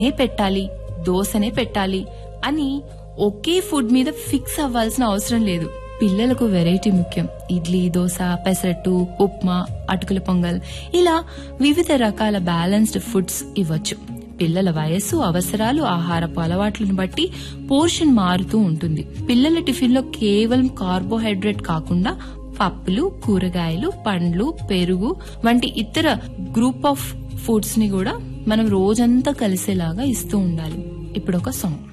ఏ పెట్టాలి దోశనే పెట్టాలి అని ఒకే ఫుడ్ మీద ఫిక్స్ అవ్వాల్సిన అవసరం లేదు పిల్లలకు వెరైటీ ముఖ్యం ఇడ్లీ దోశ పెసరట్టు ఉప్మా అటుకుల పొంగల్ ఇలా వివిధ రకాల బ్యాలెన్స్డ్ ఫుడ్స్ ఇవ్వచ్చు పిల్లల వయస్సు అవసరాలు ఆహారపు అలవాట్లను బట్టి పోర్షన్ మారుతూ ఉంటుంది పిల్లల టిఫిన్ లో కేవలం కార్బోహైడ్రేట్ కాకుండా పప్పులు కూరగాయలు పండ్లు పెరుగు వంటి ఇతర గ్రూప్ ఆఫ్ ఫుడ్స్ ని కూడా మనం రోజంతా కలిసేలాగా ఇస్తూ ఉండాలి ఇప్పుడు ఒక సాంగ్